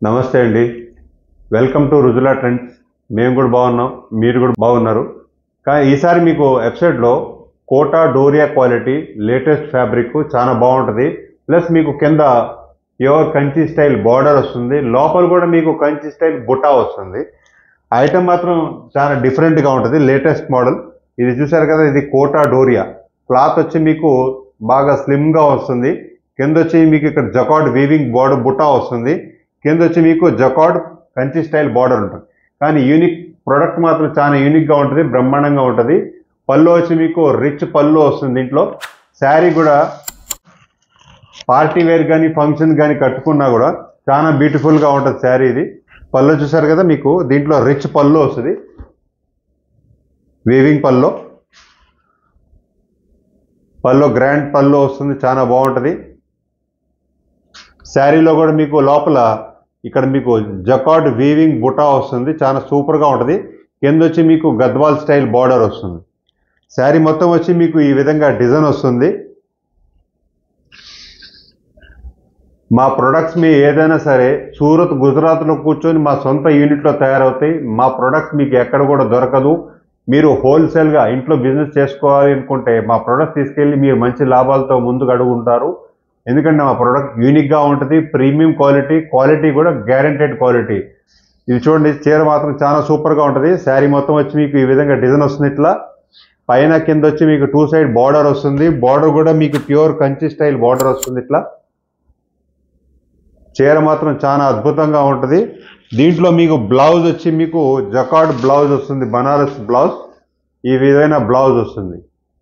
నమస్తే అండి welcome to Rujula trends మేము కూడా బాగున్నాం మీరు కూడా బాగున్నారు కానీ ఈసారి మీకు వెబ్సైట్లో Kota Doria quality latest fabric చాలా బాగుంటుంది ప్లస్ మీకు కింద ప్యూర్ కంచి స్టైల్ బార్డర్ వస్తుంది లోపల కూడా మీకు కంచి స్టైల్ బుటా వస్తుంది ఐటమ్ మాత్రం చాలా డిఫరెంట్గా ఉంటుంది లేటెస్ట్ మోడల్ ఇది చూసారు కదా ఇది కోటా డోరియా క్లాత్ వచ్చి మీకు బాగా స్లిమ్గా వస్తుంది కింద వచ్చి మీకు ఇక్కడ జకాడ్ వీవింగ్ బార్డర్ బుటా వస్తుంది కింద వచ్చి మీకు జకాడ్ కంచి స్టైల్ బార్డర్ ఉంటుంది కానీ యూనిక్ ప్రొడక్ట్ మాత్రం చాలా యూనిక్గా ఉంటుంది బ్రహ్మాండంగా ఉంటుంది పళ్ళు వచ్చి మీకు రిచ్ పళ్ళు వస్తుంది దీంట్లో శారీ కూడా పార్టీ వేర్ కానీ ఫంక్షన్ కానీ కట్టుకున్నా కూడా చాలా బ్యూటిఫుల్గా ఉంటుంది శారీ ఇది పళ్ళు చూసారు కదా మీకు దీంట్లో రిచ్ పళ్ళు వస్తుంది వీవింగ్ పళ్ళు పళ్ళు గ్రాండ్ పళ్ళు వస్తుంది చాలా బాగుంటుంది శారీలో కూడా మీకు లోపల ఇక్కడ మీకు జకాడ్ వీవింగ్ బుటా వస్తుంది చాలా సూపర్గా ఉంటుంది కింద వచ్చి మీకు గద్వాల్ స్టైల్ బార్డర్ వస్తుంది శారీ మొత్తం వచ్చి మీకు ఈ విధంగా డిజైన్ వస్తుంది మా ప్రొడక్ట్స్ మీ ఏదైనా సరే సూరత్ గుజరాత్లో కూర్చొని మా సొంత యూనిట్లో తయారవుతాయి మా ప్రొడక్ట్స్ మీకు ఎక్కడ కూడా దొరకదు మీరు హోల్సేల్గా ఇంట్లో బిజినెస్ చేసుకోవాలి అనుకుంటే మా ప్రొడక్ట్ తీసుకెళ్ళి మీరు మంచి లాభాలతో ముందుకు అడుగుంటారు ఎందుకంటే మా ప్రోడక్ట్ యూనిక్గా ఉంటుంది ప్రీమియం క్వాలిటీ క్వాలిటీ కూడా గ్యారంటెడ్ క్వాలిటీ ఇది చూడండి చీర మాత్రం చాలా సూపర్గా ఉంటుంది శారీ మొత్తం వచ్చి మీకు ఈ విధంగా డిజైన్ వస్తుంది ఇట్లా పైన కింద వచ్చి మీకు టూ సైడ్ బార్డర్ వస్తుంది బార్డర్ కూడా మీకు ప్యూర్ కంచి స్టైల్ బార్డర్ వస్తుంది ఇట్లా చీర మాత్రం చాలా అద్భుతంగా ఉంటుంది దీంట్లో మీకు బ్లౌజ్ వచ్చి మీకు జకాడ్ బ్లౌజ్ వస్తుంది బనారస్ బ్లౌజ్ ఈ విధమైన బ్లౌజ్ వస్తుంది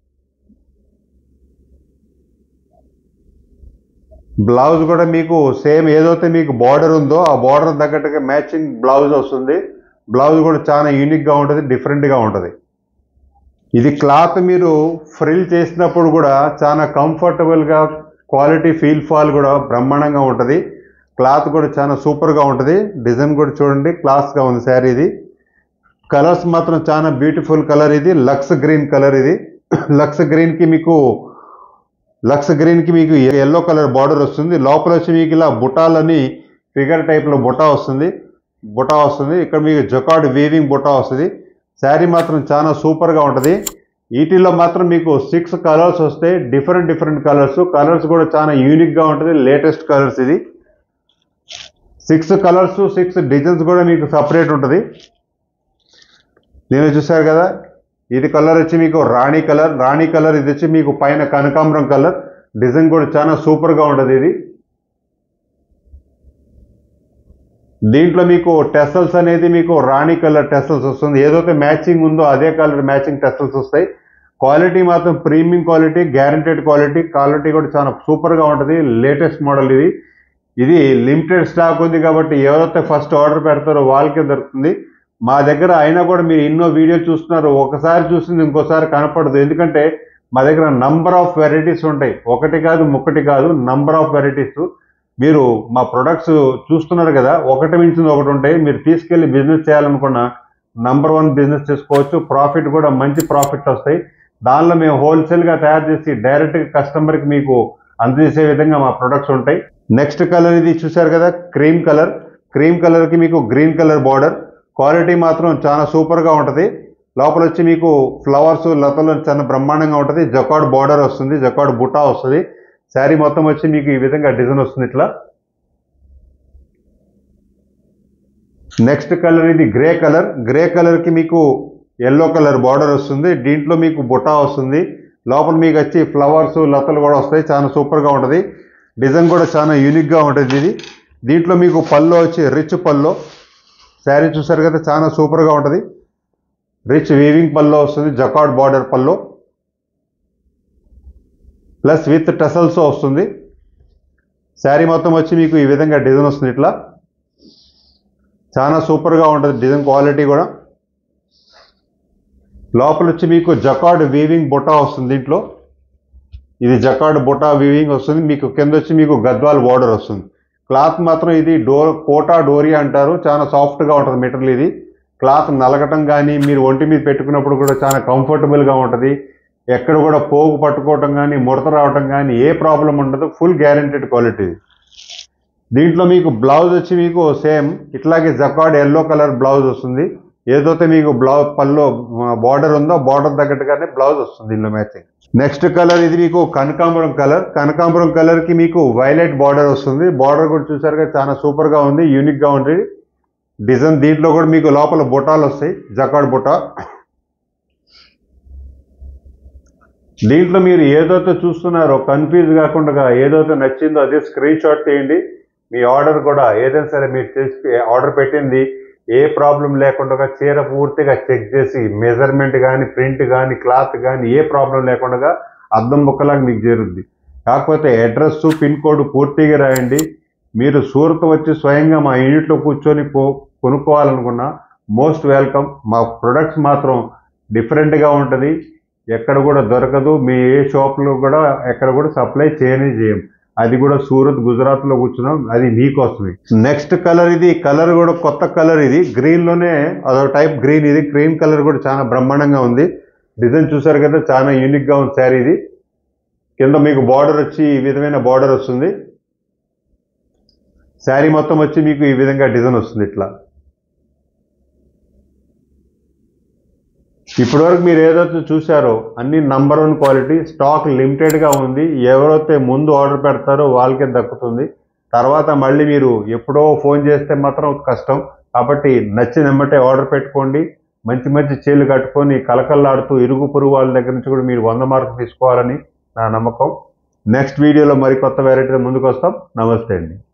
బ్లౌజ్ కూడా మీకు సేమ్ ఏదైతే మీకు బార్డర్ ఉందో ఆ బార్డర్ తగ్గట్టుగా మ్యాచింగ్ బ్లౌజ్ వస్తుంది బ్లౌజ్ కూడా చాలా యూనిక్గా ఉంటుంది డిఫరెంట్గా ఉంటుంది ఇది క్లాత్ మీరు ఫ్రిల్ చేసినప్పుడు కూడా చాలా కంఫర్టబుల్గా క్వాలిటీ ఫీల్ ఫాల్ కూడా బ్రహ్మాండంగా ఉంటుంది క్లాత్ కూడా చాలా సూపర్గా ఉంటుంది డిజైన్ కూడా చూడండి క్లాస్గా ఉంది శారీ ఇది కలర్స్ మాత్రం చాలా బ్యూటిఫుల్ కలర్ ఇది లక్స్ గ్రీన్ కలర్ ఇది లక్స్ గ్రీన్కి మీకు లక్స్ గ్రీన్కి మీకు ఎల్లో కలర్ బార్డర్ వస్తుంది లోపల వచ్చి మీకు ఇలా బుటాలని ఫిగర్ టైప్లో బుటా వస్తుంది బుటా వస్తుంది ఇక్కడ మీకు జొకాడ్ వీవింగ్ బుటా వస్తుంది శారీ మాత్రం చాలా సూపర్గా ఉంటుంది వీటిల్లో మాత్రం మీకు సిక్స్ కలర్స్ వస్తాయి డిఫరెంట్ డిఫరెంట్ కలర్స్ కలర్స్ కూడా చాలా యూనిక్గా ఉంటుంది లేటెస్ట్ కలర్స్ ఇది సిక్స్ కలర్స్ సిక్స్ డిజైన్స్ కూడా మీకు సపరేట్ ఉంటుంది నేను చూసారు కదా ఇది కలర్ వచ్చి మీకు రాణి కలర్ రాణి కలర్ ఇది వచ్చి మీకు పైన కనకాంబరం కలర్ డిజైన్ కూడా చాలా సూపర్గా ఉంటుంది ఇది దీంట్లో మీకు టెసల్స్ అనేది మీకు రాణి కలర్ టెసల్స్ వస్తుంది ఏదైతే మ్యాచింగ్ ఉందో అదే కలర్ మ్యాచింగ్ టెసల్స్ వస్తాయి క్వాలిటీ మాత్రం premium quality guaranteed quality quality కూడా చాలా సూపర్గా ఉంటుంది లేటెస్ట్ మోడల్ ఇది ఇది లిమిటెడ్ స్టాక్ ఉంది కాబట్టి ఎవరైతే ఫస్ట్ ఆర్డర్ పెడతారో వాళ్ళకే దొరుకుతుంది మా దగ్గర అయినా కూడా మీరు ఎన్నో వీడియోలు చూస్తున్నారు ఒకసారి చూసింది ఇంకోసారి కనపడదు ఎందుకంటే మా దగ్గర నంబర్ ఆఫ్ వెరైటీస్ ఉంటాయి ఒకటి కాదు ముక్కటి కాదు నంబర్ ఆఫ్ వెరైటీస్ మీరు మా ప్రొడక్ట్స్ చూస్తున్నారు కదా ఒకటి మించింది ఒకటి ఉంటాయి మీరు తీసుకెళ్లి బిజినెస్ చేయాలనుకున్న నంబర్ వన్ బిజినెస్ చేసుకోవచ్చు ప్రాఫిట్ కూడా మంచి ప్రాఫిట్ వస్తాయి దానిలో మేము హోల్సేల్గా తయారు చేసి డైరెక్ట్గా కస్టమర్కి మీకు అందజేసే విధంగా మా ప్రొడక్ట్స్ ఉంటాయి నెక్స్ట్ కలర్ ఇది చూశారు కదా క్రీమ్ కలర్ క్రీమ్ కలర్కి మీకు గ్రీన్ కలర్ బార్డర్ క్వాలిటీ మాత్రం చాలా సూపర్గా ఉంటుంది లోపల వచ్చి మీకు ఫ్లవర్స్ లతలు చాలా బ్రహ్మాండంగా ఉంటుంది జకాడ్ బార్డర్ వస్తుంది జకాడ్ బుటా వస్తుంది శారీ మొత్తం వచ్చి మీకు ఈ విధంగా డిజైన్ వస్తుంది ఇట్లా నెక్స్ట్ కలర్ ఇది గ్రే కలర్ గ్రే కలర్కి మీకు ఎల్లో కలర్ బార్డర్ వస్తుంది దీంట్లో మీకు బుటా వస్తుంది లోపల మీకు వచ్చి ఫ్లవర్స్ లతలు కూడా వస్తాయి చాలా సూపర్గా ఉంటుంది డిజైన్ కూడా చాలా యూనిక్గా ఉంటుంది ఇది దీంట్లో మీకు పళ్ళు వచ్చి రిచ్ పళ్ళు శారీ చూసారు కదా చాలా సూపర్గా ఉంటుంది రిచ్ వీవింగ్ పల్లో వస్తుంది jacquard border pallu plus with tassels వస్తుంది శారీ మొత్తం వచ్చి మీకు ఈ విధంగా డిజైన్ వస్తుంది ఇట్లా చాలా సూపర్గా ఉంటుంది డిజైన్ క్వాలిటీ కూడా లోపల వచ్చి మీకు జకాడ్ వీవింగ్ బుటా వస్తుంది దీంట్లో ఇది జకాడ్ బుటా వీవింగ్ వస్తుంది మీకు కింద వచ్చి మీకు గద్వాల్ బార్డర్ వస్తుంది క్లాత్ మాత్రం ఇది డోర్ కోటా డోరియా అంటారు చాలా సాఫ్ట్గా ఉంటుంది మెటీరియల్ ఇది క్లాత్ నలగటం కానీ మీరు ఒంటి మీద పెట్టుకున్నప్పుడు కూడా చాలా కంఫర్టబుల్గా ఉంటుంది ఎక్కడ కూడా పోగు పట్టుకోవటం కానీ ముడత రావటం కానీ ఏ ప్రాబ్లం ఉండదు ఫుల్ గ్యారెంటెడ్ క్వాలిటీ దీంట్లో మీకు బ్లౌజ్ వచ్చి మీకు సేమ్ ఇట్లాగే జకాడ్ ఎల్లో కలర్ బ్లౌజ్ వస్తుంది ఏదైతే మీకు బ్లౌజ్ పళ్ళు బార్డర్ ఉందో బార్డర్ తగ్గట్టుగానే బ్లౌజ్ వస్తుంది దీనిలో మ్యాచింగ్ నెక్స్ట్ కలర్ ఇది మీకు కనకాంబరం కలర్ కనకాంబరం కలర్ కి మీకు వైలెట్ బార్డర్ వస్తుంది బార్డర్ కూడా చూసారుగా చాలా సూపర్ గా ఉంది యూనిక్ గా ఉంటుంది డిజైన్ దీంట్లో కూడా మీకు లోపల బుటాలు వస్తాయి జకాడ్ బుటా దీంట్లో మీరు ఏదైతే చూస్తున్నారో కన్ఫ్యూజ్ కాకుండా ఏదైతే నచ్చిందో అదే స్క్రీన్ షాట్ తీయండి మీ ఆర్డర్ కూడా ఏదైనా సరే మీరు చేసి ఆర్డర్ పెట్టింది ఏ ప్రాబ్లం లేకుండా చీర పూర్తిగా చెక్ చేసి మెజర్మెంట్ కానీ ప్రింట్ కానీ క్లాత్ కానీ ఏ ప్రాబ్లం లేకుండా అద్దం బుక్కలాగా మీకు చేరుద్ది కాకపోతే అడ్రస్ పిన్ కోడ్ పూర్తిగా రాయండి మీరు సూరత్ వచ్చి స్వయంగా మా యూనిట్లో కూర్చొని పో కొనుక్కోవాలనుకున్నా మోస్ట్ వెల్కమ్ మా ప్రొడక్ట్స్ మాత్రం డిఫరెంట్గా ఉంటుంది ఎక్కడ కూడా దొరకదు మీ ఏ షాప్లో కూడా ఎక్కడ కూడా సప్లై చేయనే చేయం అది కూడా సూరత్ గుజరాత్లో కూర్చున్నాం అది మీకోసమే నెక్స్ట్ కలర్ ఇది కలర్ కూడా కొత్త కలర్ ఇది గ్రీన్లోనే అదొక టైప్ గ్రీన్ ఇది క్రీమ్ కలర్ కూడా చాలా బ్రహ్మాండంగా ఉంది డిజైన్ చూసారు కదా చాలా యూనిక్గా ఉంది శారీ ఇది కింద మీకు బార్డర్ వచ్చి ఈ విధమైన బార్డర్ వస్తుంది శారీ మొత్తం వచ్చి మీకు ఈ విధంగా డిజైన్ వస్తుంది ఇట్లా ఇప్పటివరకు మీరు ఏదైతే చూసారో అన్ని నంబర్ వన్ క్వాలిటీ స్టాక్ లిమిటెడ్గా ఉంది ఎవరైతే ముందు ఆర్డర్ పెడతారో వాళ్ళకే దక్కుతుంది తర్వాత మళ్ళీ మీరు ఎప్పుడో ఫోన్ చేస్తే మాత్రం కష్టం కాబట్టి నచ్చిన వెంబటే ఆర్డర్ పెట్టుకోండి మంచి మంచి చీరలు కట్టుకొని కలకల్లాడుతూ ఇరుగు పొరుగు వాళ్ళ దగ్గర నుంచి కూడా మీరు వంద మార్కులు తీసుకోవాలని నా నమ్మకం నెక్స్ట్ వీడియోలో మరి కొత్త వెరైటీ ముందుకు వస్తాం నమస్తే అండి